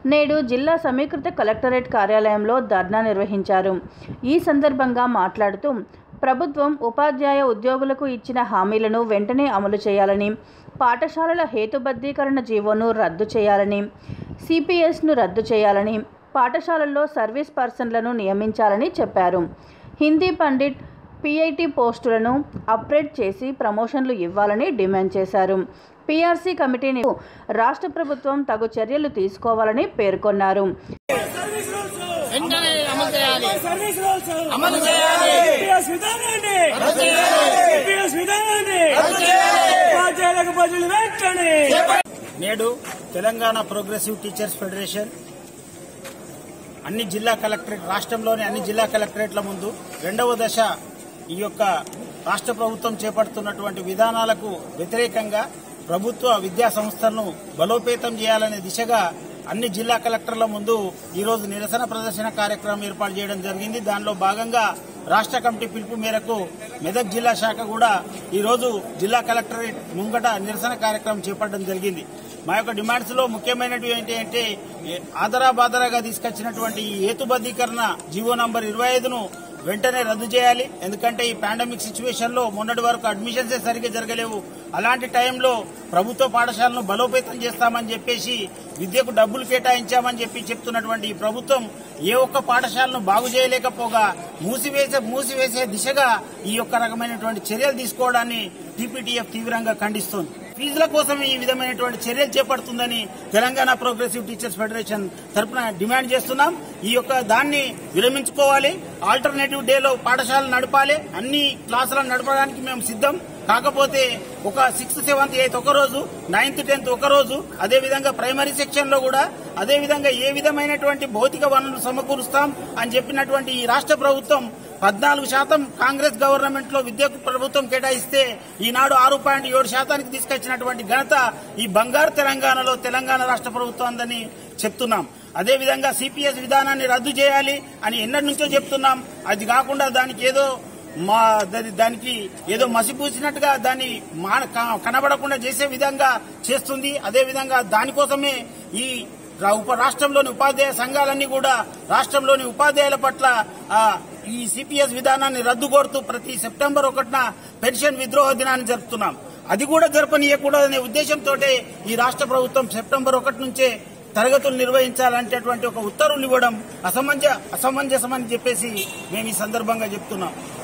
నేడు జిల్లా సమీకృత కలెక్టరేట్ కార్యాలయంలో ధర్నా నిర్వహించారు ఈ సందర్భంగా మాట్లాడుతూ ప్రభుత్వం ఉపాధ్యాయ ఉద్యోగులకు ఇచ్చిన హామీలను వెంటనే అమలు చేయాలని పాఠశాలల హేతుబద్ధీకరణ జీవోను రద్దు చేయాలని సిపిఎస్ను రద్దు చేయాలని పాఠశాలల్లో సర్వీస్ పర్సన్లను నియమించాలని చెప్పారు హిందీ పండిట్ పిఐటి పోస్టులను అప్గ్రేడ్ చేసి ప్రమోషన్లు ఇవ్వాలని డిమాండ్ చేశారు పీఆర్సీ కమిటీని రాష్ట్ర ప్రభుత్వం తగు చర్యలు తీసుకోవాలని పేర్కొన్నారు వెంటనే అమలు చేయాలి సర్వీస్ రూల్స్ అమలు చేయాలి ఎంపీఎస్ విధానాన్ని ఎంపీఎస్ విధానాన్ని ఉపాధ్యాయులకు బదులు వెంటనే నేడు తెలంగాణ ప్రోగ్రెసివ్ టీచర్స్ ఫెడరేషన్ అన్ని జిల్లా కలెక్టరేట్ రాష్ట్రంలోని అన్ని జిల్లా కలెక్టరేట్ల ముందు రెండవ దశ ఈ యొక్క రాష్ట్ర ప్రభుత్వం చేపడుతున్నటువంటి విధానాలకు వ్యతిరేకంగా ప్రభుత్వ విద్యా సంస్థలను బలోపేతం చేయాలనే దిశగా అన్ని జిల్లా కలెక్టర్ల ముందు ఈ రోజు నిరసన ప్రదర్శన కార్యక్రమం ఏర్పాటు చేయడం జరిగింది దానిలో భాగంగా రాష్ట్ర కమిటీ పిలుపు మేరకు మెదక్ జిల్లా శాఖ కూడా ఈ రోజు జిల్లా కలెక్టరేట్ ముంగట నిరసన కార్యక్రమం చేపట్టడం జరిగింది మా యొక్క డిమాండ్స్ లో ముఖ్యమైనవి ఏంటి అంటే ఏ- ఆదరా బాదరాగా తీసుకొచ్చినటువంటి ఈ హేతుబద్ధీకరణ జీవో నంబర్ ఇరవై ఐదును వెంటనే రద్దు చేయాలి ఎందుకంటే ఈ పాండమిక్ సిచ్యువేషన్ లో మొన్నటి వరకు అడ్మిషన్స్ సరిగ్గా జరగలేవు అలాంటి టైంలో ప్రభుత్వ పాఠశాలను బలోపేతం చేస్తామని చెప్పేసి విద్యకు డబ్బులు కేటాయించామని చెప్పి చెప్తున్నటువంటి ఈ ప్రభుత్వం ఏ ఒక్క పాఠశాలను బాగు చేయలేకపోగా మూసివేసే మూసివేసే దిశగా ఈ యొక్క రకమైనటువంటి చర్యలు తీసుకోవడాన్ని టీపీటీఎఫ్ తీవ్రంగా ఖండిస్తోంది ఫీజుల కోసం ఈ విధమైనటువంటి చర్యలు చేపడుతుందని తెలంగాణ ప్రోగ్రెసివ్ టీచర్స్ ఫెడరేషన్ తరపున డిమాండ్ చేస్తున్నాం ఈ యొక్క దాన్ని విరమించుకోవాలి ఆల్టర్నేటివ్ డేలో పాఠశాలలు నడపాలి అన్ని క్లాసులను నడపడానికి మేము సిద్ధం కాకపోతే ఒక సిక్స్త్ సెవెంత్ ఎయిత్ ఒక రోజు నైన్త్ టెన్త్ ఒక రోజు అదే విధంగా ప్రైమరీ సెక్షన్ లో కూడా అదే విధంగా ఏ విధమైనటువంటి భౌతిక వనరులు సమకూరుస్తాం అని చెప్పినటువంటి ఈ రాష్ట్ర ప్రభుత్వం పద్నాలుగు శాతం కాంగ్రెస్ గవర్నమెంట్ లో విద్యకు ప్రభుత్వం కేటాయిస్తే ఈనాడు ఆరు పాయింట్ ఏడు శాతానికి తీసుకొచ్చినటువంటి ఘనత ఈ బంగారు తెలంగాణలో తెలంగాణ రాష్ట్ర ప్రభుత్వం అందని చెప్తున్నాం అదేవిధంగా సిపిఎస్ విధానాన్ని రద్దు చేయాలి అని ఎన్నటి నుంచో చెప్తున్నాం అది కాకుండా దానికి ఏదో మా దాని- దానికి ఏదో మసిపూసినట్టుగా దాన్ని మాన క- కనబడకుండా చేసే విధంగా చేస్తుంది అదే విధంగా దానికోసమే ఈ రా- ఉప రాష్ట్రంలోని ఉపాధ్యాయ సంఘాలన్నీ కూడా రాష్ట్రంలోని ఉపాధ్యాయుల పట్ల ఆ, ఈ సిపిఎస్ విధానాన్ని రద్దు కోరుతూ ప్రతి సెప్టెంబర్ ఒకటిన పెన్షన్ విద్రోహ దినాన్ని జరుపుతున్నాం అది కూడా జరపనీయకూడదనే ఉద్దేశంతో ఈ రాష్ట్ర ప్రభుత్వం సెప్టెంబర్ ఒకటి నుంచే తరగతులు నిర్వహించాలంటేటువంటి ఒక ఉత్తర్వులు ఇవ్వడం అసమంజ అసమంజసమని చెప్పేసి మేము ఈ సందర్భంగా చెప్తున్నాం